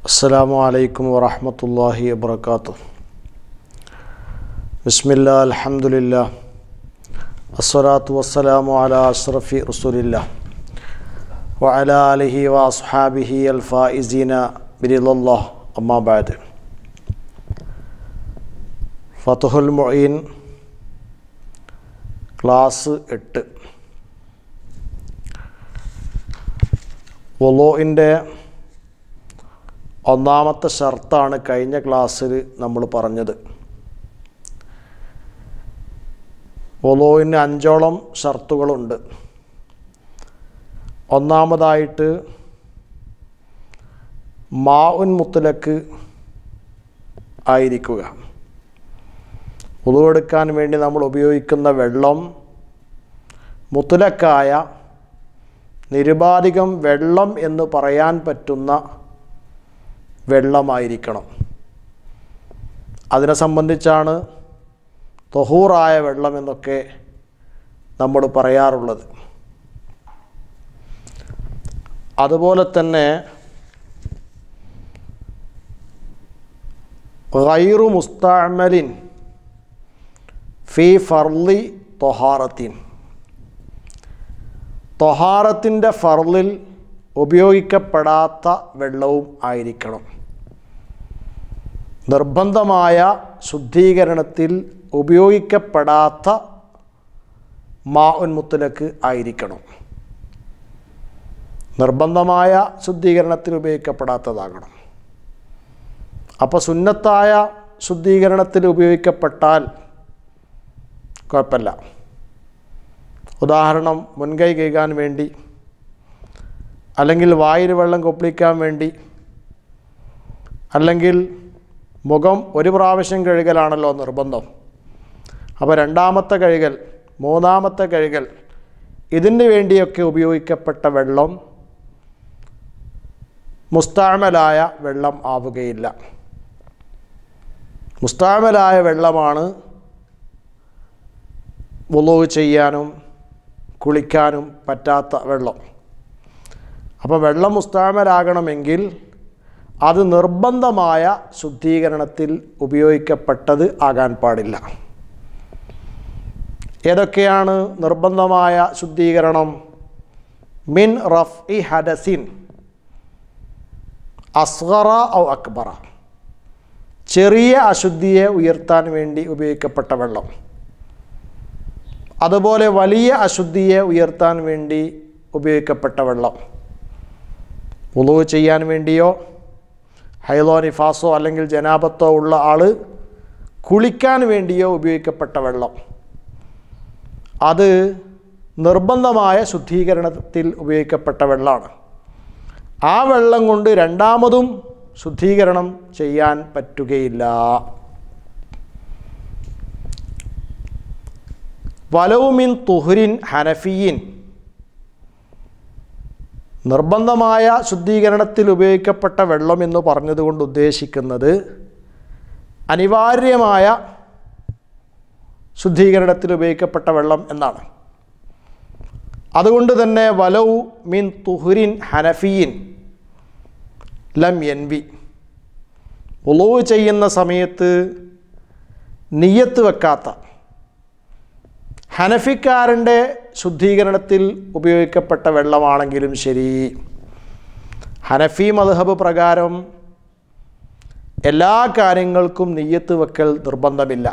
السلام عليكم ورحمة الله وبركاته بسم الله الحمد لله الصلاة والسلام على أشرف رسول الله وعلى آله وأصحابه الفائزين برضا الله أما بعد ഫതുഹുൽ Moin class എട്ട് വൊലോയിൻ്റെ ഒന്നാമത്തെ ഷർത്താണ് കഴിഞ്ഞ ക്ലാസ്സിൽ നമ്മൾ പറഞ്ഞത് വൊലോയിന് അഞ്ചോളം ഷർത്തുകളുണ്ട് ഒന്നാമതായിട്ട് മാഉൻ മുത്തലക്ക് ആയിരിക്കുക ഉതുവെടുക്കാൻ വേണ്ടി നമ്മൾ ഉപയോഗിക്കുന്ന വെള്ളം മുത്തലക്കായ നിരുപാധികം വെള്ളം എന്ന് പറയാൻ പറ്റുന്ന വെള്ളമായിരിക്കണം അതിനെ സംബന്ധിച്ചാണ് തൊഹൂറായ വെള്ളം എന്നൊക്കെ നമ്മൾ പറയാറുള്ളത് അതുപോലെ തന്നെ ഗൈറു മുസ്താമലിൻ ഫി ഫർലി തൊഹാറത്തിൻ തൊഹാറത്തിൻ്റെ ഫർലിൽ ഉപയോഗിക്കപ്പെടാത്ത വെള്ളവും ആയിരിക്കണം നിർബന്ധമായ ശുദ്ധീകരണത്തിൽ ഉപയോഗിക്കപ്പെടാത്ത മാ ഉന്മുത്തലക്ക് ആയിരിക്കണം നിർബന്ധമായ ശുദ്ധീകരണത്തിൽ ഉപയോഗിക്കപ്പെടാത്തതാകണം അപ്പോൾ സുന്നത്തായ ശുദ്ധീകരണത്തിൽ ഉപയോഗിക്കപ്പെട്ടാൽ കുഴപ്പമില്ല ഉദാഹരണം മുൻകൈ കഴുകാൻ വേണ്ടി അല്ലെങ്കിൽ വായിൽ വെള്ളം കൊപ്പിളിക്കാൻ വേണ്ടി അല്ലെങ്കിൽ മുഖം ഒരു പ്രാവശ്യം കഴുകലാണല്ലോ നിർബന്ധം അപ്പോൾ രണ്ടാമത്തെ കഴുകൽ മൂന്നാമത്തെ കഴുകൽ ഇതിന് വേണ്ടിയൊക്കെ ഉപയോഗിക്കപ്പെട്ട വെള്ളം മുസ്താമലായ വെള്ളം ആവുകയില്ല മുസ്താമലായ വെള്ളമാണ് വുളവ് ചെയ്യാനും കുളിക്കാനും പറ്റാത്ത വെള്ളം അപ്പോൾ വെള്ളം മുസ്താമലാകണമെങ്കിൽ അത് നിർബന്ധമായ ശുദ്ധീകരണത്തിൽ ഉപയോഗിക്കപ്പെട്ടത് ആകാൻ പാടില്ല ഏതൊക്കെയാണ് നിർബന്ധമായ ശുദ്ധീകരണം മിൻ റഫ് ഇ ഹദസിൻ അസ്ഗറ ഔ അക്ബറ ചെറിയ അശുദ്ധിയെ ഉയർത്താൻ വേണ്ടി ഉപയോഗിക്കപ്പെട്ട വെള്ളം അതുപോലെ വലിയ അശുദ്ധിയെ ഉയർത്താൻ വേണ്ടി ഉപയോഗിക്കപ്പെട്ട വെള്ളം ഉളവ് ചെയ്യാൻ വേണ്ടിയോ ഹൈലോ നിഫാസോ അല്ലെങ്കിൽ ജനാപത്തോ ഉള്ള ആൾ കുളിക്കാൻ വേണ്ടിയോ ഉപയോഗിക്കപ്പെട്ട വെള്ളം അത് നിർബന്ധമായ ശുദ്ധീകരണത്തിൽ ഉപയോഗിക്കപ്പെട്ട വെള്ളമാണ് ആ വെള്ളം കൊണ്ട് രണ്ടാമതും ശുദ്ധീകരണം ചെയ്യാൻ പറ്റുകയില്ല വലവുമിൻ തുഹുരിൻ ഹനഫിയിൻ നിർബന്ധമായ ശുദ്ധീകരണത്തിൽ ഉപയോഗിക്കപ്പെട്ട വെള്ളം എന്ന് പറഞ്ഞതുകൊണ്ട് ഉദ്ദേശിക്കുന്നത് അനിവാര്യമായ ശുദ്ധീകരണത്തിൽ ഉപയോഗിക്കപ്പെട്ട വെള്ളം എന്നാണ് അതുകൊണ്ട് തന്നെ വലൗ മിൻ തുഹുരിൻ ഹനഫിയിൻ ലം എൻവി ഉളവ് ചെയ്യുന്ന സമയത്ത് നിയ്യത്ത് വെക്കാത്ത ഹനഫിക്കാരൻ്റെ ശുദ്ധീകരണത്തിൽ ഉപയോഗിക്കപ്പെട്ട വെള്ളമാണെങ്കിലും ശരി ഹനഫി മദ്ഹബ് പ്രകാരം എല്ലാ കാര്യങ്ങൾക്കും നെയ്യത്ത് വെക്കൽ നിർബന്ധമില്ല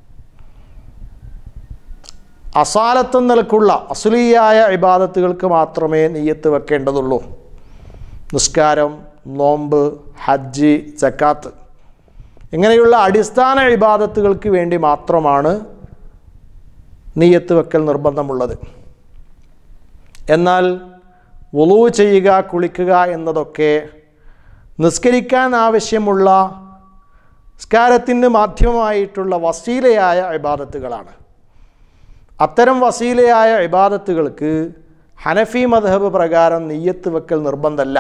അസാലത്ത് നിലക്കുള്ള അസുലിയായ ഇബാദത്തുകൾക്ക് മാത്രമേ നെയ്യത്ത് വെക്കേണ്ടതുള്ളൂ നിസ്കാരം നോമ്പ് ഹജ്ജ് ജക്കാത്ത് ഇങ്ങനെയുള്ള അടിസ്ഥാന ഇബാദത്തുകൾക്ക് വേണ്ടി മാത്രമാണ് നീയത്ത് വെക്കൽ നിർബന്ധമുള്ളത് എന്നാൽ വുളുവ് ചെയ്യുക കുളിക്കുക എന്നതൊക്കെ നിസ്കരിക്കാൻ ആവശ്യമുള്ള സ്കാരത്തിന് മാധ്യമമായിട്ടുള്ള വസീലയായ ഇബാദത്തുകളാണ് അത്തരം വസീലയായ ഇബാദത്തുകൾക്ക് ഹനഫി മദ്ഹബ് പ്രകാരം നെയ്യത്ത് വെക്കൽ നിർബന്ധമല്ല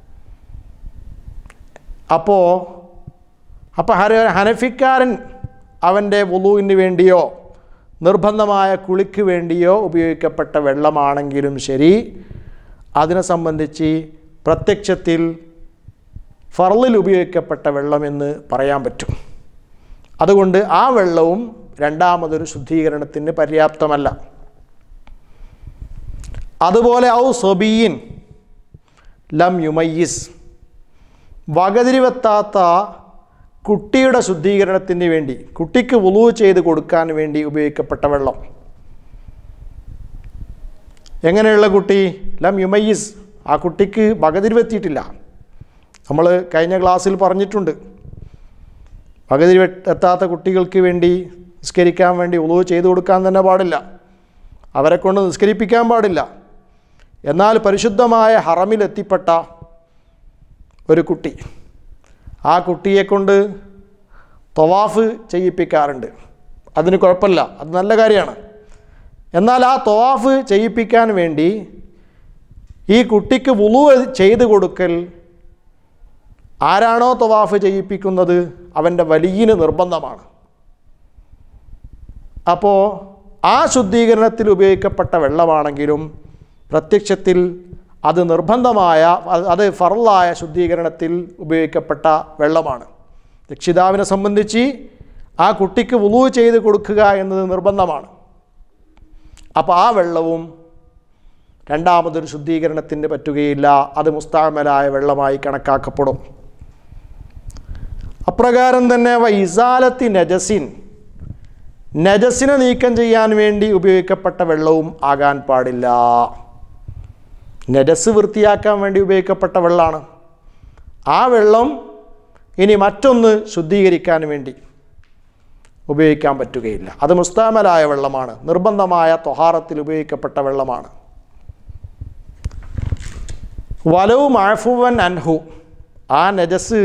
അപ്പോൾ അപ്പോൾ ഹര ഹനഫിക്കാരൻ അവൻ്റെ വുളുവിന് വേണ്ടിയോ നിർബന്ധമായ കുളിക്ക് വേണ്ടിയോ ഉപയോഗിക്കപ്പെട്ട വെള്ളമാണെങ്കിലും ശരി അതിനെ സംബന്ധിച്ച് പ്രത്യക്ഷത്തിൽ ഫർളിൽ ഉപയോഗിക്കപ്പെട്ട വെള്ളമെന്ന് പറയാൻ പറ്റും അതുകൊണ്ട് ആ വെള്ളവും രണ്ടാമതൊരു ശുദ്ധീകരണത്തിന് പര്യാപ്തമല്ല അതുപോലെ ഔ സൊബീൻ ലം യുമയ്യിസ് വകതിരിവെത്താത്ത കുട്ടിയുടെ ശുദ്ധീകരണത്തിന് വേണ്ടി കുട്ടിക്ക് വുളു ചെയ്ത് കൊടുക്കാൻ വേണ്ടി ഉപയോഗിക്കപ്പെട്ട വെള്ളം എങ്ങനെയുള്ള കുട്ടി ലം യുമയ്യിസ് ആ കുട്ടിക്ക് വകതിരിവെത്തിയിട്ടില്ല നമ്മൾ കഴിഞ്ഞ ക്ലാസ്സിൽ പറഞ്ഞിട്ടുണ്ട് പകുതി എത്താത്ത കുട്ടികൾക്ക് വേണ്ടി നിസ്കരിക്കാൻ വേണ്ടി ഉളവ് ചെയ്തു കൊടുക്കാൻ തന്നെ പാടില്ല അവരെ കൊണ്ട് നിസ്കരിപ്പിക്കാൻ പാടില്ല എന്നാൽ പരിശുദ്ധമായ ഹറമിലെത്തിപ്പെട്ട ഒരു കുട്ടി ആ കുട്ടിയെ കൊണ്ട് തൊവാഫ് ചെയ്യിപ്പിക്കാറുണ്ട് അതിന് കുഴപ്പമില്ല അത് നല്ല കാര്യമാണ് എന്നാൽ ആ തൊവാഫ് ചെയ്യിപ്പിക്കാൻ വേണ്ടി ഈ കുട്ടിക്ക് വുളു ചെയ്ത് കൊടുക്കൽ ആരാണോ തവാഫ് ചെയ്യിപ്പിക്കുന്നത് അവൻ്റെ വലിയന് നിർബന്ധമാണ് അപ്പോൾ ആ ശുദ്ധീകരണത്തിൽ ഉപയോഗിക്കപ്പെട്ട വെള്ളമാണെങ്കിലും പ്രത്യക്ഷത്തിൽ അത് നിർബന്ധമായ അത് അത് ഫറലായ ശുദ്ധീകരണത്തിൽ ഉപയോഗിക്കപ്പെട്ട വെള്ളമാണ് രക്ഷിതാവിനെ സംബന്ധിച്ച് ആ കുട്ടിക്ക് വുളു ചെയ്ത് കൊടുക്കുക എന്നത് നിർബന്ധമാണ് അപ്പോൾ ആ വെള്ളവും രണ്ടാമതൊരു ശുദ്ധീകരണത്തിന് പറ്റുകയില്ല അത് മുസ്താമലായ വെള്ളമായി കണക്കാക്കപ്പെടും അപ്രകാരം തന്നെ വ ഇസാലത്തി നജസിൻ നജസിനെ നീക്കം ചെയ്യാൻ വേണ്ടി ഉപയോഗിക്കപ്പെട്ട വെള്ളവും ആകാൻ പാടില്ല നജസ് വൃത്തിയാക്കാൻ വേണ്ടി ഉപയോഗിക്കപ്പെട്ട വെള്ളമാണ് ആ വെള്ളം ഇനി മറ്റൊന്ന് ശുദ്ധീകരിക്കാൻ വേണ്ടി ഉപയോഗിക്കാൻ പറ്റുകയില്ല അത് മുസ്താമലായ വെള്ളമാണ് നിർബന്ധമായ തൊഹാറത്തിൽ ഉപയോഗിക്കപ്പെട്ട വെള്ളമാണ് വലവ് മാഫുവൻ അൻഹു ആ നജസ്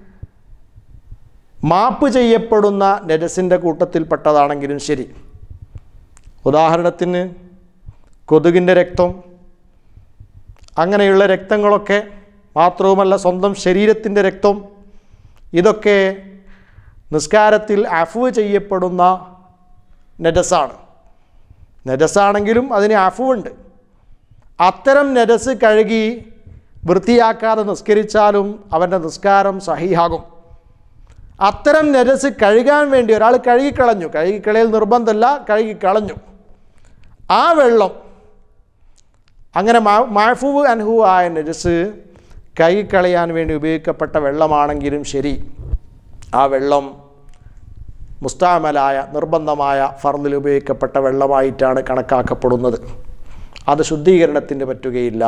മാപ്പ് ചെയ്യപ്പെടുന്ന നജസിൻ്റെ കൂട്ടത്തിൽപ്പെട്ടതാണെങ്കിലും ശരി ഉദാഹരണത്തിന് കൊതുകിൻ്റെ രക്തം അങ്ങനെയുള്ള രക്തങ്ങളൊക്കെ മാത്രവുമല്ല സ്വന്തം ശരീരത്തിൻ്റെ രക്തം ഇതൊക്കെ നിസ്കാരത്തിൽ അഫുവ് ചെയ്യപ്പെടുന്ന നജസാണ് നജസാണെങ്കിലും അതിന് അഫുവുണ്ട് അത്തരം നജസ് കഴുകി വൃത്തിയാക്കാതെ നിസ്കരിച്ചാലും അവൻ്റെ നിസ്കാരം സഹിയാകും അത്തരം നജസ് കഴുകാൻ വേണ്ടി ഒരാൾ കഴുകിക്കളഞ്ഞു കഴുകിക്കളയൽ നിർബന്ധമല്ല കഴുകിക്കളഞ്ഞു ആ വെള്ളം അങ്ങനെ മാഫുവ് അൻഹു ആയ നജസ് കഴുകിക്കളയാൻ വേണ്ടി ഉപയോഗിക്കപ്പെട്ട വെള്ളമാണെങ്കിലും ശരി ആ വെള്ളം മുസ്താമലായ നിർബന്ധമായ ഫർദിൽ ഉപയോഗിക്കപ്പെട്ട വെള്ളമായിട്ടാണ് കണക്കാക്കപ്പെടുന്നത് അത് ശുദ്ധീകരണത്തിന് പറ്റുകയില്ല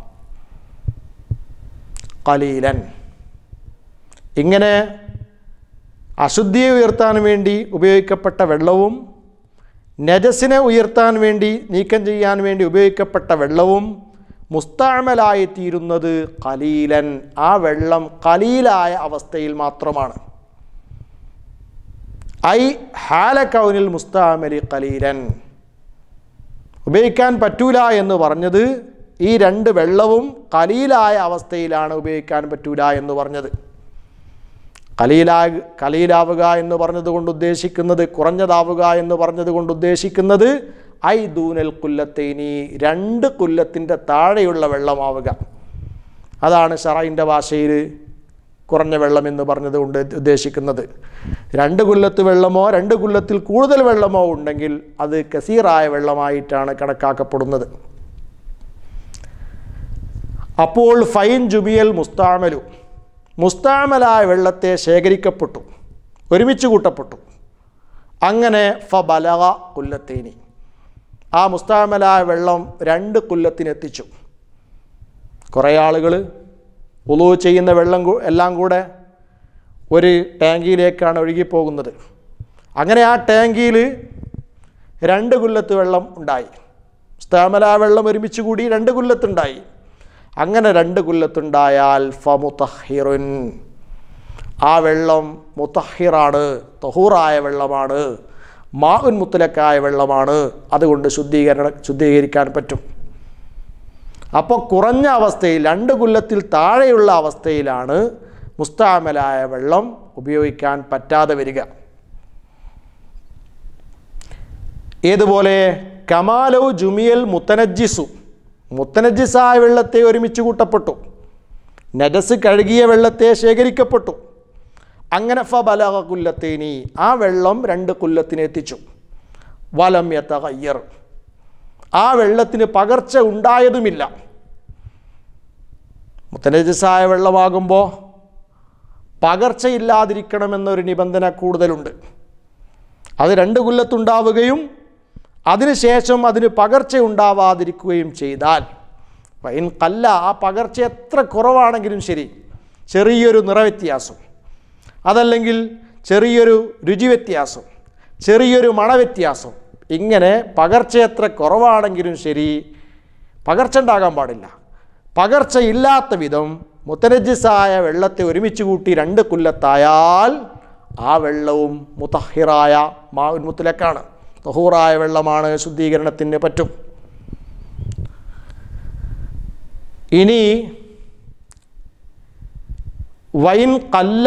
കലീലൻ ഇങ്ങനെ അശുദ്ധിയെ ഉയർത്താൻ വേണ്ടി ഉപയോഗിക്കപ്പെട്ട വെള്ളവും നജസിനെ ഉയർത്താൻ വേണ്ടി നീക്കം ചെയ്യാൻ വേണ്ടി ഉപയോഗിക്കപ്പെട്ട വെള്ളവും മുസ്താമലായി തീരുന്നത് കലീലൻ ആ വെള്ളം കലീലായ അവസ്ഥയിൽ മാത്രമാണ് ഐ ഹാല കൗനിൽ മുസ്താമലി കലീലൻ ഉപയോഗിക്കാൻ പറ്റൂല എന്ന് പറഞ്ഞത് ഈ രണ്ട് വെള്ളവും കലീലായ അവസ്ഥയിലാണ് ഉപയോഗിക്കാൻ പറ്റൂല എന്ന് പറഞ്ഞത് കലീലാ കലീലാവുക എന്ന് പറഞ്ഞതുകൊണ്ട് ഉദ്ദേശിക്കുന്നത് കുറഞ്ഞതാവുക എന്ന് പറഞ്ഞതുകൊണ്ട് ഉദ്ദേശിക്കുന്നത് ഐ ദൂനൽ കുല്ലത്തേനി രണ്ട് കുല്ലത്തിൻ്റെ താഴെയുള്ള വെള്ളമാവുക അതാണ് ഷറൈൻ്റെ ഭാഷയിൽ കുറഞ്ഞ വെള്ളം എന്ന് പറഞ്ഞതുകൊണ്ട് ഉദ്ദേശിക്കുന്നത് രണ്ട് കുല്ലത്ത് വെള്ളമോ രണ്ട് കുല്ലത്തിൽ കൂടുതൽ വെള്ളമോ ഉണ്ടെങ്കിൽ അത് കസീറായ വെള്ളമായിട്ടാണ് കണക്കാക്കപ്പെടുന്നത് അപ്പോൾ ഫൈൻ ജുബിയൽ മുസ്താമലു മുസ്താമലായ വെള്ളത്തെ ശേഖരിക്കപ്പെട്ടു ഒരുമിച്ച് കൂട്ടപ്പെട്ടു അങ്ങനെ ഫ ബലക കുല്ലത്തേനി ആ മുസ്താമലായ വെള്ളം രണ്ട് കുല്ലത്തിനെത്തിച്ചു കുറേ ആളുകൾ ഉളു ചെയ്യുന്ന വെള്ളം കൂ- എല്ലാം കൂടെ ഒരു ടാങ്കിയിലേക്കാണ് ഒഴുകിപ്പോകുന്നത് അങ്ങനെ ആ ടാങ്കിയിൽ രണ്ട് കുല്ലത്ത് വെള്ളം ഉണ്ടായി മുസ്താമലായ വെള്ളം ഒരുമിച്ച് കൂടി രണ്ട് കുല്ലത്തുണ്ടായി അങ്ങനെ രണ്ട് കുല്ലത്തുണ്ടായാൽ ഫമുത്തഹിറുൻ ആ വെള്ളം മുത്തഹിറാണ് തഹൂറായ വെള്ളമാണ് മാഉൻ മുത്തലക്കായ വെള്ളമാണ് അതുകൊണ്ട് ശുദ്ധീകരണ ശുദ്ധീകരിക്കാൻ പറ്റും അപ്പോൾ കുറഞ്ഞ അവസ്ഥയിൽ രണ്ട് കുല്ലത്തിൽ താഴെയുള്ള അവസ്ഥയിലാണ് മുസ്താമലായ വെള്ളം ഉപയോഗിക്കാൻ പറ്റാതെ വരിക ഏതുപോലെ കമാലോ ജുമിയൽ മുത്തനജിസു മുത്തനജിസായ വെള്ളത്തെ ഒരുമിച്ച് കൂട്ടപ്പെട്ടു നജസ് കഴുകിയ വെള്ളത്തെ ശേഖരിക്കപ്പെട്ടു അങ്ങനെ ഫബലക കുല്ലത്തേനി ആ വെള്ളം രണ്ട് കുല്ലത്തിന് എത്തിച്ചു വലം യത്തകയ്യർ ആ വെള്ളത്തിന് പകർച്ച ഉണ്ടായതുമില്ല മുത്തനജസായ വെള്ളമാകുമ്പോൾ പകർച്ചയില്ലാതിരിക്കണമെന്നൊരു നിബന്ധന കൂടുതലുണ്ട് അത് രണ്ട് കൊല്ലത്തുണ്ടാവുകയും അതിനുശേഷം അതിന് പകർച്ച ഉണ്ടാവാതിരിക്കുകയും ചെയ്താൽ വൈൻ കല്ല ആ പകർച്ച എത്ര കുറവാണെങ്കിലും ശരി ചെറിയൊരു നിറവ്യത്യാസം അതല്ലെങ്കിൽ ചെറിയൊരു രുചി വ്യത്യാസം ചെറിയൊരു മണവ്യത്യാസം ഇങ്ങനെ പകർച്ച എത്ര കുറവാണെങ്കിലും ശരി പകർച്ച ഉണ്ടാകാൻ പാടില്ല പകർച്ച ഇല്ലാത്ത വിധം മുത്തനജിസായ വെള്ളത്തെ ഒരുമിച്ച് കൂട്ടി രണ്ട് കുല്ലത്തായാൽ ആ വെള്ളവും മുത്തഹിറായ മാവിൻ മുത്തലക്കാണ് തഹൂറായ വെള്ളമാണ് ശുദ്ധീകരണത്തിന് പറ്റും ഇനി വൈൻ കല്ല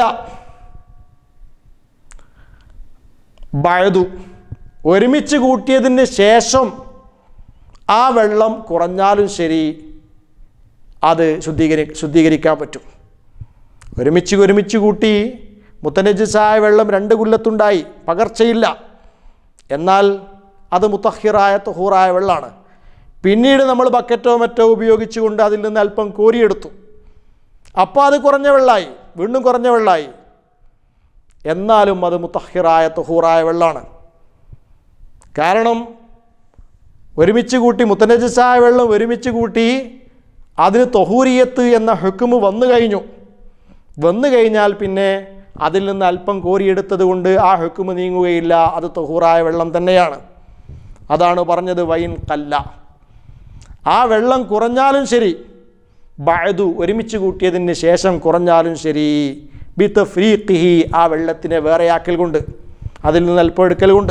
ബഴതു ഒരുമിച്ച് കൂട്ടിയതിന് ശേഷം ആ വെള്ളം കുറഞ്ഞാലും ശരി അത് ശുദ്ധീകരി ശുദ്ധീകരിക്കാൻ പറ്റും ഒരുമിച്ച് ഒരുമിച്ച് കൂട്ടി മുത്തനജിസായ വെള്ളം രണ്ട് കുല്ലത്തുണ്ടായി പകർച്ചയില്ല എന്നാൽ അത് മുത്തഹിറായ തുഹൂറായ വെള്ളമാണ് പിന്നീട് നമ്മൾ ബക്കറ്റോ മറ്റോ ഉപയോഗിച്ചുകൊണ്ട് അതിൽ നിന്ന് അല്പം കോരിയെടുത്തു അപ്പോൾ അത് കുറഞ്ഞ വെള്ളമായി വീണ്ടും കുറഞ്ഞ വെള്ളമായി എന്നാലും അത് മുത്തഹിറായ തുഹൂറായ വെള്ളമാണ് കാരണം ഒരുമിച്ച് കൂട്ടി മുത്തനജിസായ വെള്ളം ഒരുമിച്ച് കൂട്ടി അതിന് തൊഹൂരിയത്ത് എന്ന ഹുക്കുമ് വന്നു കഴിഞ്ഞു വന്നു കഴിഞ്ഞാൽ പിന്നെ അതിൽ നിന്ന് അല്പം കോരിയെടുത്തത് കൊണ്ട് ആ ഹുക്കുമ് നീങ്ങുകയില്ല അത് തൊഹൂറായ വെള്ളം തന്നെയാണ് അതാണ് പറഞ്ഞത് വൈൻ കല്ല ആ വെള്ളം കുറഞ്ഞാലും ശരി ബഅദു ഒരുമിച്ച് കൂട്ടിയതിന് ശേഷം കുറഞ്ഞാലും ശരി ബി തഫ്രീഖിഹി ആ വെള്ളത്തിനെ വേറെയാക്കൽ കൊണ്ട് അതിൽ നിന്ന് അല്പം എടുക്കൽ കൊണ്ട്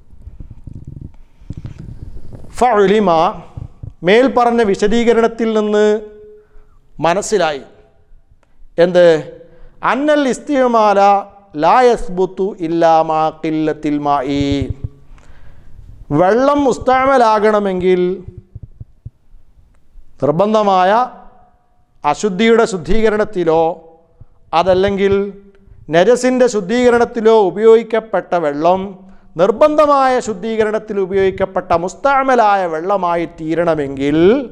ഫഉലിമ മേൽ പറഞ്ഞ വിശദീകരണത്തിൽ നിന്ന് മനസ്സിലായി എന്ത് അന്നൽ ഇസ്തിമാല ലാ യസ്ബുത്തു ഇല്ലാമാ കില്ലത്തിൽ മായി വെള്ളം മുസ്താമലാകണമെങ്കിൽ നിർബന്ധമായ അശുദ്ധിയുടെ ശുദ്ധീകരണത്തിലോ അതല്ലെങ്കിൽ നരസിൻ്റെ ശുദ്ധീകരണത്തിലോ ഉപയോഗിക്കപ്പെട്ട വെള്ളം നിർബന്ധമായ ശുദ്ധീകരണത്തിൽ ഉപയോഗിക്കപ്പെട്ട മുസ്താമലായ വെള്ളമായി തീരണമെങ്കിൽ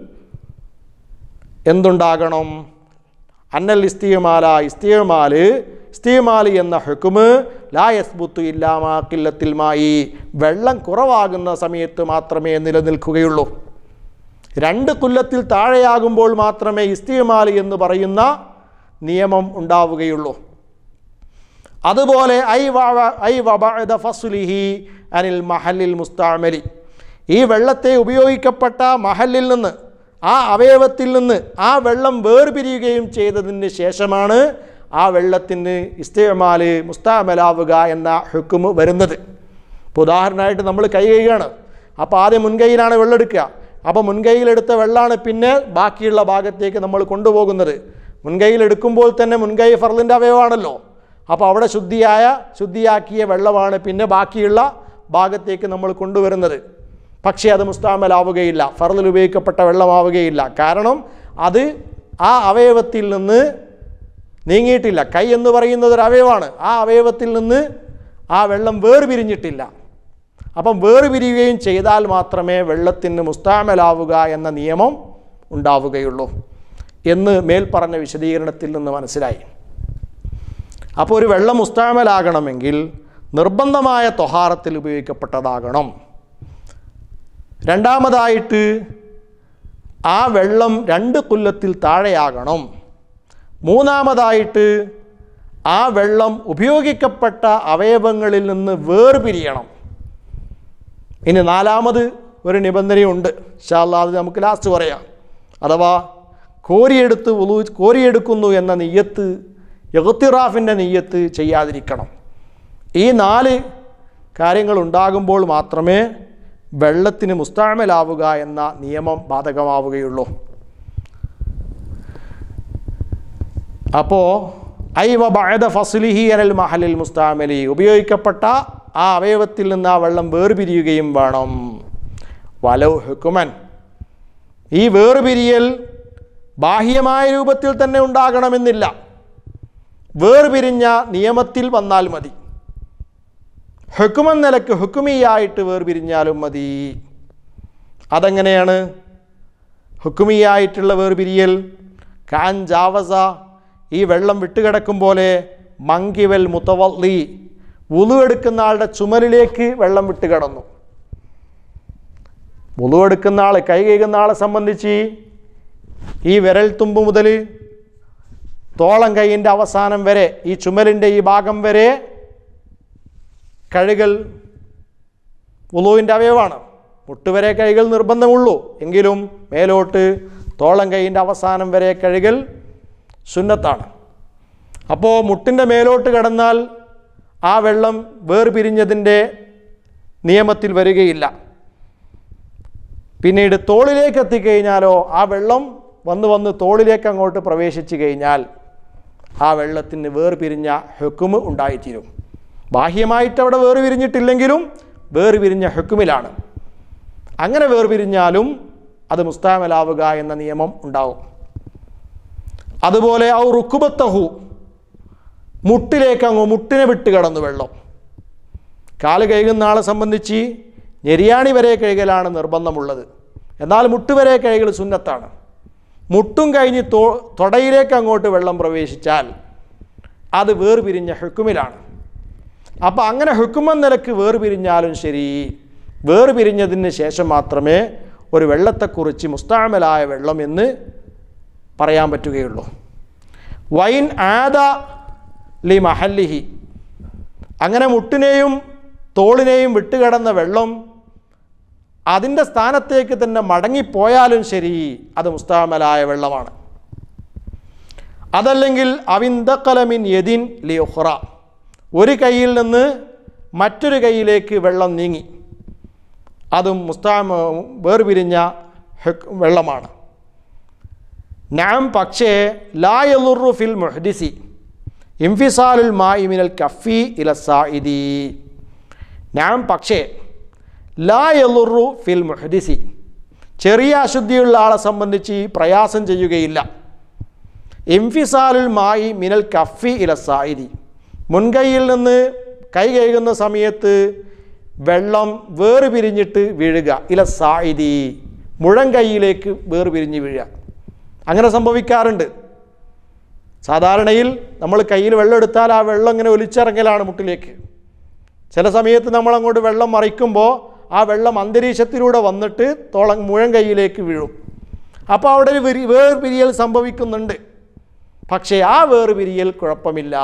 എന്തുണ്ടാകണം അന്നൽ ഇസ്തിയമാല ഇസ്തിയമാല് ഇസ്തിയമാല് എന്ന ഹുക്കുമ് ലാ യസ്ബുത്തു ഇല്ലാമാ കില്ലത്തിൽ മായി വെള്ളം കുറവാകുന്ന സമയത്ത് മാത്രമേ നിലനിൽക്കുകയുള്ളൂ രണ്ട് കുല്ലത്തിൽ താഴെയാകുമ്പോൾ മാത്രമേ ഇസ്തിയമാല് എന്ന് പറയുന്ന നിയമം ഉണ്ടാവുകയുള്ളൂ അതുപോലെ ഐ വ ഐ വബഅദ ഫസ്ലിഹി അനിൽ മഹല്ലിൽ മുസ്താമലി ഈ വെള്ളത്തെ ഉപയോഗിക്കപ്പെട്ട മഹല്ലിൽ നിന്ന് ആ അവയവത്തിൽ നിന്ന് ആ വെള്ളം വേർപിരിയുകയും ചെയ്തതിന് ശേഷമാണ് ആ വെള്ളത്തിന് ഇസ്തേമാല് മുസ്താമലാവുക എന്ന ഹുക്കുമ് വരുന്നത് ഇപ്പോൾ ഉദാഹരണമായിട്ട് നമ്മൾ കൈ കഴുകുകയാണ് അപ്പോൾ ആദ്യം മുൻകൈയിലാണ് വെള്ളം എടുക്കുക അപ്പോൾ മുൻകൈയിലെടുത്ത വെള്ളമാണ് പിന്നെ ബാക്കിയുള്ള ഭാഗത്തേക്ക് നമ്മൾ കൊണ്ടുപോകുന്നത് മുൻകൈയിലെടുക്കുമ്പോൾ തന്നെ മുൻകൈ ഫർദിൻ്റെ അവയവമാണല്ലോ അപ്പോൾ അവിടെ ശുദ്ധിയായ ശുദ്ധിയാക്കിയ വെള്ളമാണ് പിന്നെ ബാക്കിയുള്ള ഭാഗത്തേക്ക് നമ്മൾ കൊണ്ടുവരുന്നത് പക്ഷേ അത് മുസ്താമലാവുകയില്ല ഫർദിൽ ഉപയോഗിക്കപ്പെട്ട വെള്ളമാവുകയില്ല കാരണം അത് ആ അവയവത്തിൽ നിന്ന് നീങ്ങിയിട്ടില്ല കൈ എന്ന് പറയുന്നത് ഒരു അവയവമാണ് ആ അവയവത്തിൽ നിന്ന് ആ വെള്ളം വേർപിരിഞ്ഞിട്ടില്ല അപ്പം വേർപിരിയുകയും ചെയ്താൽ മാത്രമേ വെള്ളത്തിന് മുസ്താമലാവുക എന്ന നിയമം ഉണ്ടാവുകയുള്ളൂ എന്ന് മേൽ പറഞ്ഞ വിശദീകരണത്തിൽ നിന്ന് മനസ്സിലായി അപ്പോൾ ഒരു വെള്ളം മുസ്താമലാകണമെങ്കിൽ നിർബന്ധമായ തൊഹാറത്തിൽ ഉപയോഗിക്കപ്പെട്ടതാകണം രണ്ടാമതായിട്ട് ആ വെള്ളം രണ്ട് കൊല്ലത്തിൽ താഴെയാകണം മൂന്നാമതായിട്ട് ആ വെള്ളം ഉപയോഗിക്കപ്പെട്ട അവയവങ്ങളിൽ നിന്ന് വേർപിരിയണം ഇനി നാലാമത് ഒരു നിബന്ധനയുണ്ട് ഷാല്ലാ അത് നമുക്ക് ലാസ്റ്റ് പറയാം അഥവാ കോരിയെടുത്ത് ഉളു കോരിയെടുക്കുന്നു എന്ന നെയ്യത്ത് യഹത്തിറാഫിൻ്റെ നെയ്യത്ത് ചെയ്യാതിരിക്കണം ഈ നാല് കാര്യങ്ങൾ ഉണ്ടാകുമ്പോൾ മാത്രമേ വെള്ളത്തിന് മുസ്താമലാവുക എന്ന നിയമം ബാധകമാവുകയുള്ളൂ അപ്പോൾ ഐ വ ബഅദ ഫസ്ലിഹി അനൽ മഹലിൽ മുസ്താമലി ഉപയോഗിക്കപ്പെട്ട ആ അവയവത്തിൽ നിന്ന് ആ വെള്ളം വേർപിരിയുകയും വേണം വലൗ ഹുക്കുമൻ ഈ വേർപിരിയൽ ബാഹ്യമായ രൂപത്തിൽ തന്നെ ഉണ്ടാകണമെന്നില്ല വേർപിരിഞ്ഞ നിയമത്തിൽ വന്നാൽ മതി ഹുക്കുമെന്ന നിലക്ക് ഹുക്കുമിയായിട്ട് വേർപിരിഞ്ഞാലും മതി അതെങ്ങനെയാണ് ഹുക്കുമിയായിട്ടുള്ള വേർപിരിയൽ കാൻ ജാവസ ഈ വെള്ളം വിട്ടുകിടക്കും പോലെ മങ്കിവൽ മുത്തവല്ലി വുളു എടുക്കുന്ന ആളുടെ ചുമലിലേക്ക് വെള്ളം വിട്ടുകിടന്നു വുളു എടുക്കുന്ന ആൾ കൈ കഴുകുന്ന ആളെ സംബന്ധിച്ച് ഈ വിരൽ തുമ്പ് മുതൽ തോളം കൈയിൻ്റെ അവസാനം വരെ ഈ ചുമലിൻ്റെ ഈ ഭാഗം വരെ കഴുകൽ ഉളുവിൻ്റെ അവയവമാണ് മുട്ടുവരെ കൈകൾ നിർബന്ധമുള്ളൂ എങ്കിലും മേലോട്ട് തോളം കൈയിൻ്റെ അവസാനം വരെ കഴുകൽ സുന്നത്താണ് അപ്പോൾ മുട്ടിൻ്റെ മേലോട്ട് കടന്നാൽ ആ വെള്ളം വേർപിരിഞ്ഞതിൻ്റെ നിയമത്തിൽ വരികയില്ല പിന്നീട് തോളിലേക്ക് എത്തിക്കഴിഞ്ഞാലോ ആ വെള്ളം വന്ന് വന്ന് തോളിലേക്ക് അങ്ങോട്ട് പ്രവേശിച്ചു കഴിഞ്ഞാൽ ആ വെള്ളത്തിന് വേർപിരിഞ്ഞ ഹെക്കുമ് ഉണ്ടായിത്തീരും ബാഹ്യമായിട്ട് അവിടെ വേർപിരിഞ്ഞിട്ടില്ലെങ്കിലും വേർപിരിഞ്ഞ ഹെക്കുമിലാണ് അങ്ങനെ വേർപിരിഞ്ഞാലും അത് മുസ്താമലാവുക എന്ന നിയമം ഉണ്ടാവും അതുപോലെ ഔ റുക്കുബത്തഹു മുട്ടിലേക്ക് അങ്ങ് മുട്ടിനെ വിട്ട് കടന്നു വെള്ളം കാല് കഴുകുന്ന ആളെ സംബന്ധിച്ച് ഞെരിയാണി വരെ കഴുകലാണ് നിർബന്ധമുള്ളത് എന്നാൽ മുട്ട് വരെ കഴുകൽ സുന്നത്താണ് മുട്ടും കഴിഞ്ഞ് തോ തൊടയിലേക്ക് അങ്ങോട്ട് വെള്ളം പ്രവേശിച്ചാൽ അത് വേർപിരിഞ്ഞ ഹുക്കുമിലാണ് അപ്പോൾ അങ്ങനെ ഹുക്കുമെന്ന നിലക്ക് വേർപിരിഞ്ഞാലും ശരി വേർപിരിഞ്ഞതിന് ശേഷം മാത്രമേ ഒരു വെള്ളത്തെക്കുറിച്ച് മുസ്താമലായ വെള്ളം എന്ന് പറയാൻ പറ്റുകയുള്ളൂ വൈൻ ആദ ലി മഹല്ലിഹി അങ്ങനെ മുട്ടിനെയും തോളിനെയും വിട്ടുകിടന്ന വെള്ളം അതിൻ്റെ സ്ഥാനത്തേക്ക് തന്നെ മടങ്ങിപ്പോയാലും ശരി അത് മുസ്താമലായ വെള്ളമാണ് അതല്ലെങ്കിൽ അവിന്തക്കലമിൻ യദിൻ ലി ഉഹ്റ ഒരു കൈയിൽ നിന്ന് മറ്റൊരു കൈയിലേക്ക് വെള്ളം നീങ്ങി അതും മുസ്താമ വേർപിരിഞ്ഞ ഹെക് വെള്ളമാണ് നാം പക്ഷേ ലായലുറു ഫിൽ മുഹദിസി ഇംഫിസാലുൽ മായിമിനൽ കഫി ഇലസായിദി നാം പക്ഷേ ലായലുറു ഫിൽ മുഹദിസി ചെറിയ അശുദ്ധിയുള്ള ആളെ സംബന്ധിച്ച് പ്രയാസം ചെയ്യുകയില്ല ഇംഫിസാലുൽ മായി മിനൽ കഫി ഇലസായിദി മുൻകൈയിൽ നിന്ന് കൈ കഴുകുന്ന സമയത്ത് വെള്ളം വേർപിരിഞ്ഞിട്ട് വീഴുക ഇല സായിദി മുഴം കൈയിലേക്ക് വേർപിരിഞ്ഞ് വീഴുക അങ്ങനെ സംഭവിക്കാറുണ്ട് സാധാരണയിൽ നമ്മൾ കയ്യിൽ വെള്ളം എടുത്താൽ ആ വെള്ളം ഇങ്ങനെ ഒലിച്ചിറങ്ങലാണ് മുട്ടിലേക്ക് ചില സമയത്ത് നമ്മൾ അങ്ങോട്ട് വെള്ളം മറിക്കുമ്പോൾ ആ വെള്ളം അന്തരീക്ഷത്തിലൂടെ വന്നിട്ട് തോളം മുഴം കൈയിലേക്ക് വീഴും അപ്പോൾ അവിടെ ഒരു വിരി വേർപിരിയൽ സംഭവിക്കുന്നുണ്ട് പക്ഷേ ആ വേർപിരിയൽ കുഴപ്പമില്ല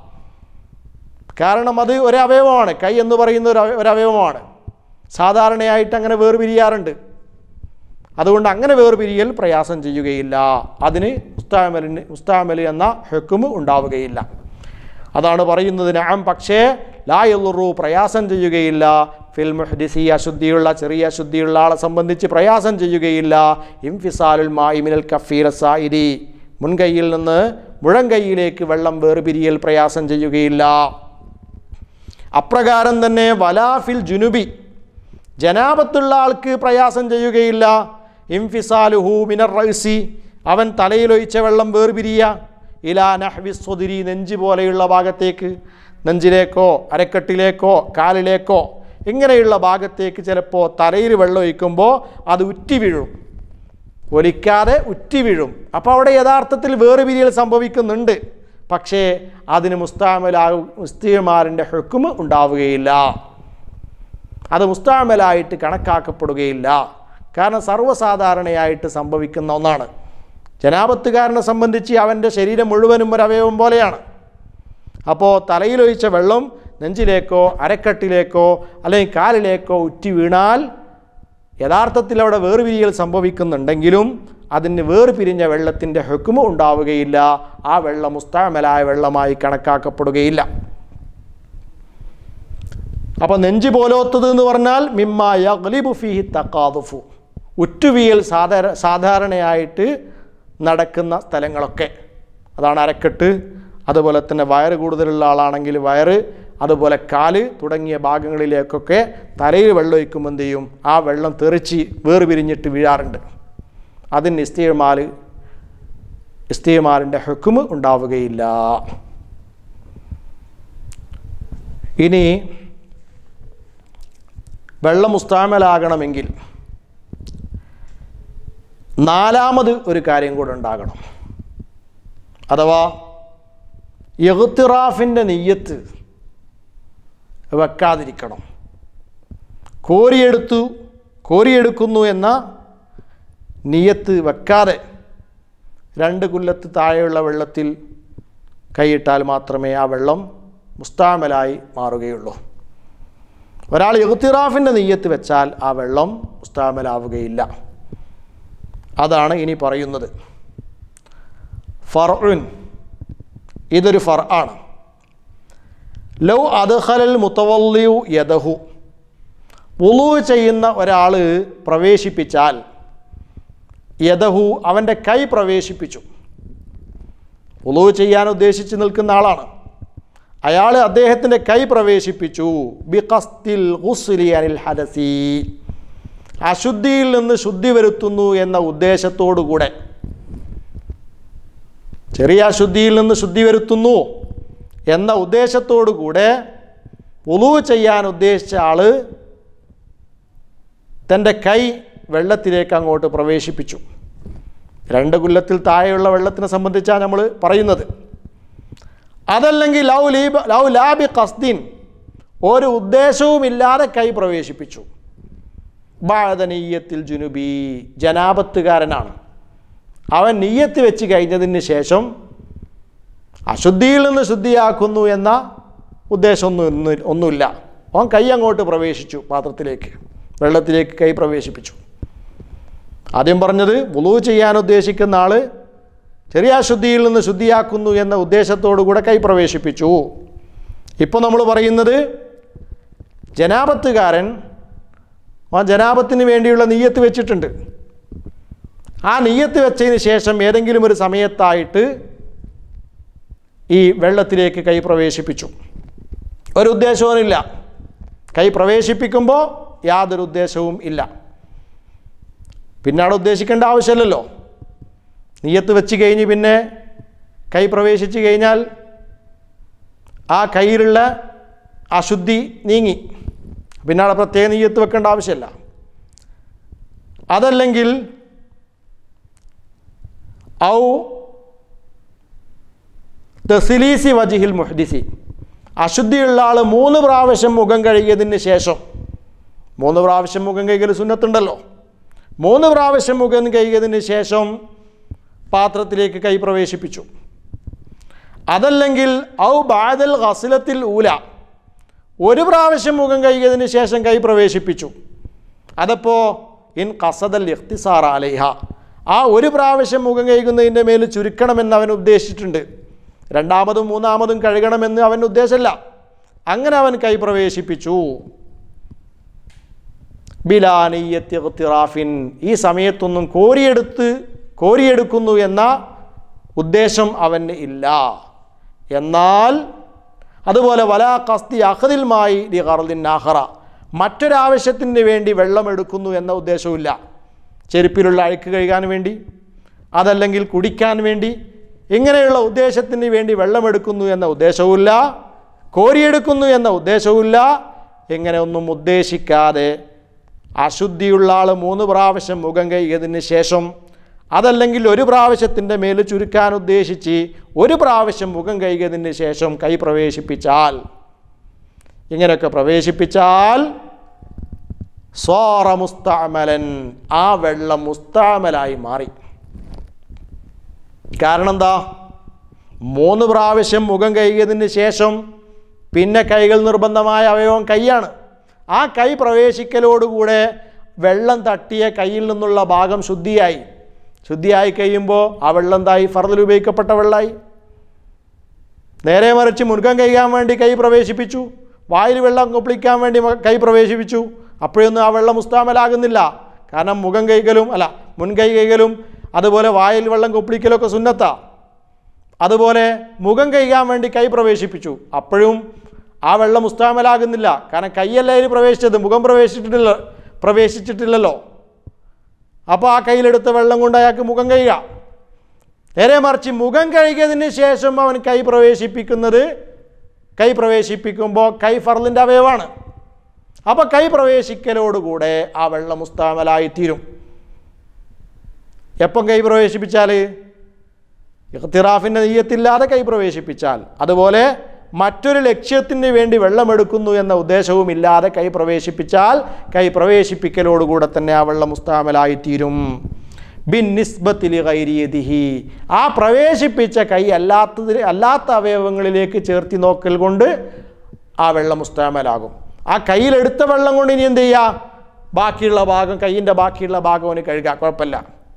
കാരണം അത് ഒരവയവമാണ് കൈ എന്ന് പറയുന്ന ഒരു അവ- ഒരവയവമാണ് സാധാരണയായിട്ട് അങ്ങനെ വേർപിരിയാറുണ്ട് അതുകൊണ്ട് അങ്ങനെ വേർപിരിയൽ പ്രയാസം ചെയ്യുകയില്ല അതിന് മുസ്താമലിന് മുസ്താമൽ എന്ന ഹെക്കുമ് ഉണ്ടാവുകയില്ല അതാണ് പറയുന്നത് നാം പക്ഷേ ലായുറു പ്രയാസം ചെയ്യുകയില്ല ഫിൽ മുഹ്ദിസി അശുദ്ധിയുള്ള ചെറിയ അശുദ്ധിയുള്ള ആളെ സംബന്ധിച്ച് പ്രയാസം ചെയ്യുകയില്ല ഇംഫിസാലുൽ മായിമിനൽ കഫീർ സായിരി മുൻകൈയിൽ നിന്ന് മുഴങ്കൈയിലേക്ക് വെള്ളം വേർപിരിയൽ പ്രയാസം ചെയ്യുകയില്ല അപ്രകാരം തന്നെ വലാഫിൽ ജുനുബി ജനാപത്തുള്ള ആൾക്ക് പ്രയാസം ചെയ്യുകയില്ല ഇംഫിസാലുഹു മിനർ റൈസി അവൻ തലയിലൊഴിച്ച വെള്ളം വേർപിരിയ ഇലാ നഹ്വി സ്വതിരി നെഞ്ച് പോലെയുള്ള ഭാഗത്തേക്ക് നെഞ്ചിലേക്കോ അരക്കെട്ടിലേക്കോ കാലിലേക്കോ ഇങ്ങനെയുള്ള ഭാഗത്തേക്ക് ചിലപ്പോൾ തലയിൽ വെള്ളം ഒഴിക്കുമ്പോൾ അത് ഉറ്റി വീഴും ഒലിക്കാതെ ഉറ്റി വീഴും അപ്പോൾ അവിടെ യഥാർത്ഥത്തിൽ വേർപിരിയൽ സംഭവിക്കുന്നുണ്ട് പക്ഷേ അതിന് മുസ്താമലാ മുസ്തിമാരിൻ്റെ ഹുക്കുമ് ഉണ്ടാവുകയില്ല അത് മുസ്താമലായിട്ട് കണക്കാക്കപ്പെടുകയില്ല കാരണം സർവ്വസാധാരണയായിട്ട് സംഭവിക്കുന്ന ഒന്നാണ് ജനാപത്തുകാരനെ സംബന്ധിച്ച് അവൻ്റെ ശരീരം മുഴുവനും ഒരു അവയവം പോലെയാണ് അപ്പോൾ തലയിലൊഴിച്ച വെള്ളം നെഞ്ചിലേക്കോ അരക്കെട്ടിലേക്കോ അല്ലെങ്കിൽ കാലിലേക്കോ ഉറ്റി വീണാൽ യഥാർത്ഥത്തിൽ അവിടെ വേർപിരിയൽ സംഭവിക്കുന്നുണ്ടെങ്കിലും അതിന് വേർപിരിഞ്ഞ വെള്ളത്തിൻ്റെ ഹെക്കുമ ഉണ്ടാവുകയില്ല ആ വെള്ളം മുസ്താമലായ വെള്ളമായി കണക്കാക്കപ്പെടുകയില്ല അപ്പോൾ നെഞ്ച് പോലോത്തത് എന്ന് പറഞ്ഞാൽ മിമ്മ യഗ്ലിബു ഫിഹി തക്കാതുഫു ഉറ്റുവിയൽ സാധാര സാധാരണയായിട്ട് നടക്കുന്ന സ്ഥലങ്ങളൊക്കെ അതാണ് അരക്കെട്ട് അതുപോലെ തന്നെ വയറ് കൂടുതലുള്ള ആളാണെങ്കിൽ വയറ് അതുപോലെ കാല് തുടങ്ങിയ ഭാഗങ്ങളിലേക്കൊക്കെ തലയിൽ വെള്ളം ഒഴിക്കുമ്പോൾ എന്ത് ചെയ്യും ആ വെള്ളം തെറിച്ച് വേർപിരിഞ്ഞിട്ട് വീഴാറുണ്ട് അതിന് ഇസ്തിമാൽ ഇസ്തിമാറിൻ്റെ ഹുക്കുമ് ഉണ്ടാവുകയില്ല ഇനി വെള്ളം മുസ്താമലാകണമെങ്കിൽ നാലാമത് ഒരു കാര്യം കൂടെ ഉണ്ടാകണം അഥവാ യഹ്തിറാഫിൻ്റെ നെയ്യത്ത് വെക്കാതിരിക്കണം കോരിയെടുത്തു കോരിയെടുക്കുന്നു എന്ന നിയത്ത് വെക്കാതെ രണ്ട് കുല്ലത്ത് താഴെയുള്ള വെള്ളത്തിൽ കൈയിട്ടാൽ മാത്രമേ ആ വെള്ളം മുസ്താമലായി മാറുകയുള്ളൂ ഒരാൾ യഹ്തിറാഫിൻ്റെ നെയ്യത്ത് വെച്ചാൽ ആ വെള്ളം മുസ്താമലാവുകയില്ല അതാണ് ഇനി പറയുന്നത് ഫർഉൻ ഇതൊരു ഫർ ആണ് ലൗ അദ്ഖലൽ മുത്തവല്ലിയു യദഹു ഉളു ചെയ്യുന്ന ഒരാൾ പ്രവേശിപ്പിച്ചാൽ യദഹു അവൻ്റെ കൈ പ്രവേശിപ്പിച്ചു ഉളു ചെയ്യാൻ ഉദ്ദേശിച്ച് നിൽക്കുന്ന ആളാണ് അയാൾ അദ്ദേഹത്തിൻ്റെ കൈ പ്രവേശിപ്പിച്ചു ബി കസ്തിൽ ഗുസ്ലി അനിൽ ഹദസി അശുദ്ധിയിൽ നിന്ന് ശുദ്ധി വരുത്തുന്നു എന്ന ഉദ്ദേശത്തോടുകൂടെ ചെറിയ അശുദ്ധിയിൽ നിന്ന് ശുദ്ധി വരുത്തുന്നു എന്ന ഉദ്ദേശത്തോടുകൂടെ ഉളു ചെയ്യാൻ ഉദ്ദേശിച്ച ആൾ തൻ്റെ കൈ വെള്ളത്തിലേക്ക് അങ്ങോട്ട് പ്രവേശിപ്പിച്ചു രണ്ട് കുല്ലത്തിൽ താഴെയുള്ള വെള്ളത്തിനെ സംബന്ധിച്ചാണ് നമ്മൾ പറയുന്നത് അതല്ലെങ്കിൽ ലൗ ലീബ ലൗ ലാബി കസ്ദീൻ ഒരു ഉദ്ദേശവുമില്ലാതെ കൈ പ്രവേശിപ്പിച്ചു ബാധനീയത്തിൽ ജുനുബി ജനാപത്തുകാരനാണ് അവൻ നീയത്ത് വെച്ച് കഴിഞ്ഞതിന് ശേഷം അശുദ്ധിയിൽ നിന്ന് ശുദ്ധിയാക്കുന്നു എന്ന ഉദ്ദേശമൊന്നും ഒന്നും- ഒന്നുമില്ല അവൻ കൈ അങ്ങോട്ട് പ്രവേശിച്ചു പാത്രത്തിലേക്ക് വെള്ളത്തിലേക്ക് കൈ പ്രവേശിപ്പിച്ചു ആദ്യം പറഞ്ഞത് വുളു ചെയ്യാൻ ഉദ്ദേശിക്കുന്ന ആൾ ചെറിയ അശുദ്ധിയിൽ നിന്ന് ശുദ്ധിയാക്കുന്നു എന്ന ഉദ്ദേശത്തോടു കൂടെ കൈ പ്രവേശിപ്പിച്ചു ഇപ്പോൾ നമ്മൾ പറയുന്നത് ജനാപത്തുകാരൻ ആ ജനാപത്തിന് വേണ്ടിയുള്ള നീയത്ത് വെച്ചിട്ടുണ്ട് ആ നീയത്ത് വെച്ചതിന് ശേഷം ഏതെങ്കിലും ഒരു സമയത്തായിട്ട് ഈ വെള്ളത്തിലേക്ക് കൈ പ്രവേശിപ്പിച്ചു ഒരു ഉദ്ദേശവുമില്ല കൈ പ്രവേശിപ്പിക്കുമ്പോൾ യാതൊരു ഉദ്ദേശവും ഇല്ല പിന്നെ അവിടെ ഉദ്ദേശിക്കേണ്ട ആവശ്യമില്ലല്ലോ നീയത്ത് വെച്ച് കഴിഞ്ഞ് പിന്നെ കൈ പ്രവേശിച്ച് കഴിഞ്ഞാൽ ആ കയ്യിലുള്ള അശുദ്ധി നീങ്ങി പിന്നെ അവിടെ പ്രത്യേക നീയത്ത് വെക്കേണ്ട ആവശ്യമില്ല അതല്ലെങ്കിൽ ഔ തസിലീസി വജിഹിൽ മുഹദിസി അശുദ്ധിയുള്ള ആൾ മൂന്ന് പ്രാവശ്യം മുഖം കഴുകിയതിന് ശേഷം മൂന്ന് പ്രാവശ്യം മുഖം കഴുകൽ സുന്നത്തുണ്ടല്ലോ മൂന്ന് പ്രാവശ്യം മുഖം കഴുകിയതിന് ശേഷം പാത്രത്തിലേക്ക് കൈ പ്രവേശിപ്പിച്ചു അതല്ലെങ്കിൽ ഔ ബാദൽ ഗസിലത്തിൽ ഊല ഒരു പ്രാവശ്യം മുഖം കഴുകിയതിന് ശേഷം കൈ പ്രവേശിപ്പിച്ചു അതപ്പോൾ ഇൻ കസദൽ ഇഖ്തിസാർ അലൈഹ ആ ഒരു പ്രാവശ്യം മുഖം കഴുകുന്നതിൻ്റെ മേൽ ചുരുക്കണമെന്ന് അവൻ ഉദ്ദേശിച്ചിട്ടുണ്ട് രണ്ടാമതും മൂന്നാമതും കഴുകണമെന്ന് അവൻ ഉദ്ദേശമല്ല അങ്ങനെ അവൻ കൈ പ്രവേശിപ്പിച്ചു ബിലാനിയത്തിറാഫിൻ ഈ സമയത്തൊന്നും കോരിയെടുത്ത് കോരിയെടുക്കുന്നു എന്ന ഉദ്ദേശം അവന് ഇല്ല എന്നാൽ അതുപോലെ വലാ കസ്തി അഹദിൽമായി ലി ഖർദിൻ ആഹറ മറ്റൊരാവശ്യത്തിന് വേണ്ടി വെള്ളം എടുക്കുന്നു എന്ന ഉദ്ദേശവുമില്ല ചെരുപ്പിലുള്ള അഴുക്ക് കഴുകാൻ വേണ്ടി അതല്ലെങ്കിൽ കുടിക്കാൻ വേണ്ടി ഇങ്ങനെയുള്ള ഉദ്ദേശത്തിന് വേണ്ടി വെള്ളമെടുക്കുന്നു എന്ന ഉദ്ദേശവുമില്ല കോരിയെടുക്കുന്നു എന്ന ഉദ്ദേശവുമില്ല ഇങ്ങനെ ഒന്നും ഉദ്ദേശിക്കാതെ അശുദ്ധിയുള്ള ആൾ മൂന്ന് പ്രാവശ്യം മുഖം കഴുകിയതിന് ശേഷം അതല്ലെങ്കിൽ ഒരു പ്രാവശ്യത്തിൻ്റെ മേൽ ചുരുക്കാൻ ഉദ്ദേശിച്ച് ഒരു പ്രാവശ്യം മുഖം കഴുകിയതിന് ശേഷം കൈ പ്രവേശിപ്പിച്ചാൽ ഇങ്ങനെയൊക്കെ പ്രവേശിപ്പിച്ചാൽ സ്വാറ മുസ്താമലൻ ആ വെള്ളം മുസ്താമലായി മാറി കാരണം എന്താ മൂന്ന് പ്രാവശ്യം മുഖം കഴുകിയതിന് ശേഷം പിന്നെ കൈകൾ നിർബന്ധമായ അവയവം കൈയാണ് ആ കൈ പ്രവേശിക്കലോടുകൂടെ വെള്ളം തട്ടിയ കയ്യിൽ നിന്നുള്ള ഭാഗം ശുദ്ധിയായി ശുദ്ധിയായി കഴിയുമ്പോൾ ആ വെള്ളം എന്തായി ഫറദിൽ ഉപയോഗിക്കപ്പെട്ട വെള്ളമായി നേരെ മറിച്ച് മുറുകം കൈകാൻ വേണ്ടി കൈ പ്രവേശിപ്പിച്ചു വായിൽ വെള്ളം കുപ്പിളിക്കാൻ വേണ്ടി മ- കൈ പ്രവേശിപ്പിച്ചു അപ്പോഴൊന്നും ആ വെള്ളം മുസ്താമലാകുന്നില്ല കാരണം മുഖം കൈകലും അല്ല മുൻകൈ കൈകലും അതുപോലെ വായിൽ വെള്ളം കുപ്പിളിക്കലൊക്കെ സുന്നത്താ അതുപോലെ മുഖം കൈകാൻ വേണ്ടി കൈ പ്രവേശിപ്പിച്ചു അപ്പോഴും ആ വെള്ളം മുസ്താമലാകുന്നില്ല കാരണം കൈയല്ല അതിൽ പ്രവേശിച്ചത് മുഖം പ്രവേശിച്ചിട്ടില്ല പ്രവേശിച്ചിട്ടില്ലല്ലോ അപ്പോൾ ആ കയ്യിലെടുത്ത വെള്ളം കൊണ്ട് അയാൾക്ക് മുഖം കഴുകുക നേരെ മറിച്ച് മുഖം കഴുകിയതിന് ശേഷം അവൻ കൈ പ്രവേശിപ്പിക്കുന്നത് കൈ പ്രവേശിപ്പിക്കുമ്പോൾ കൈ ഫർലിൻ്റെ അവയവാണ് അപ്പോൾ കൈ പ്രവേശിക്കലോടുകൂടെ ആ വെള്ളം മുസ്താമലായി തീരും എപ്പം കൈ പ്രവേശിപ്പിച്ചാൽ ഇഖ്തിറാഫിൻ്റെ നെയ്യത്തില്ലാതെ കൈ പ്രവേശിപ്പിച്ചാൽ അതുപോലെ മറ്റൊരു ലക്ഷ്യത്തിന് വേണ്ടി വെള്ളമെടുക്കുന്നു എന്ന ഉദ്ദേശവും ഇല്ലാതെ കൈ പ്രവേശിപ്പിച്ചാൽ കൈ പ്രവേശിപ്പിക്കലോടുകൂടെ തന്നെ ആ വെള്ളം മുസ്താമലായി തീരും ബിൻ നിസ്ബത്തിൽ കൈരിയതിഹി ആ പ്രവേശിപ്പിച്ച കൈ അല്ലാത്തതിൽ അല്ലാത്ത അവയവങ്ങളിലേക്ക് ചേർത്തി നോക്കൽ കൊണ്ട് ആ വെള്ളം മുസ്താമലാകും ആ കയ്യിലെടുത്ത വെള്ളം കൊണ്ട് ഇനി എന്ത് ചെയ്യുക ബാക്കിയുള്ള ഭാഗം കയ്യിൻ്റെ ബാക്കിയുള്ള ഭാഗം അവന് കഴുകാം കുഴപ്പമില്ല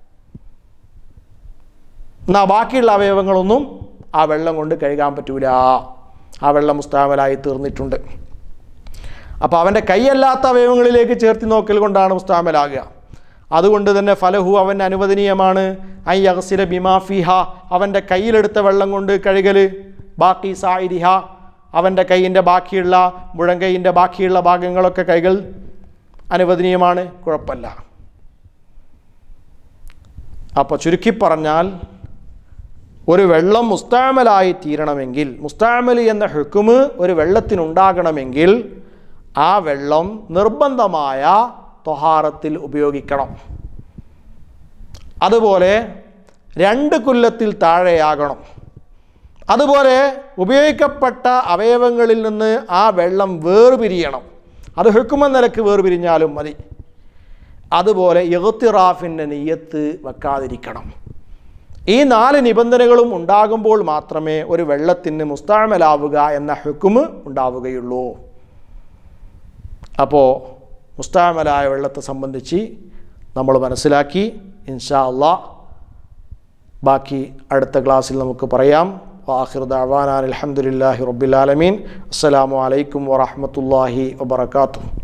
എന്നാൽ ബാക്കിയുള്ള അവയവങ്ങളൊന്നും ആ വെള്ളം കൊണ്ട് കഴുകാൻ പറ്റൂല ആ വെള്ളം മുസ്താമലായി തീർന്നിട്ടുണ്ട് അപ്പോൾ അവൻ്റെ കൈയല്ലാത്ത അവയവങ്ങളിലേക്ക് ചേർത്തി നോക്കൽ കൊണ്ടാണ് മുസ്താമലാകുക അതുകൊണ്ട് തന്നെ ഫലഹു അവൻ അനുവദനീയമാണ് ഐ അഹസില ബിമാഫിഹ അവൻ്റെ കയ്യിലെടുത്ത വെള്ളം കൊണ്ട് കഴുകൽ ബാക്കി സായിരിഹ അവൻ്റെ കൈയിൻ്റെ ബാക്കിയുള്ള മുഴങ്കൈയിൻ്റെ ബാക്കിയുള്ള ഭാഗങ്ങളൊക്കെ കൈകൾ അനുവദനീയമാണ് കുഴപ്പമില്ല അപ്പോൾ ചുരുക്കി പറഞ്ഞാൽ ഒരു വെള്ളം മുസ്താമലായി തീരണമെങ്കിൽ മുസ്താമൽ എന്ന ഹുക്കുമ് ഒരു വെള്ളത്തിനുണ്ടാകണമെങ്കിൽ ആ വെള്ളം നിർബന്ധമായ തൊഹാറത്തിൽ ഉപയോഗിക്കണം അതുപോലെ രണ്ട് കുല്ലത്തിൽ താഴെയാകണം അതുപോലെ ഉപയോഗിക്കപ്പെട്ട അവയവങ്ങളിൽ നിന്ന് ആ വെള്ളം വേർപിരിയണം അത് ഹുക്കുമ നിലക്ക് വേർപിരിഞ്ഞാലും മതി അതുപോലെ യഹത്തിറാഫിൻ്റെ നെയ്യത്ത് വെക്കാതിരിക്കണം ഈ നാല് നിബന്ധനകളും ഉണ്ടാകുമ്പോൾ മാത്രമേ ഒരു വെള്ളത്തിന് മുസ്താമലാവുക എന്ന ഹുക്കുമ് ഉണ്ടാവുകയുള്ളൂ അപ്പോൾ മുസ്താമലായ വെള്ളത്തെ സംബന്ധിച്ച് നമ്മൾ മനസ്സിലാക്കി ഇൻഷാ അള്ളാ ബാക്കി അടുത്ത ക്ലാസ്സിൽ നമുക്ക് പറയാം വാഹിർ ദാവാനാൻ അലഹമുല്ലാഹി റബ്ബിലാലമീൻ അസ്സലാമു അലൈക്കും വറഹമത്തല്ലാഹി വബർക്കാത്തു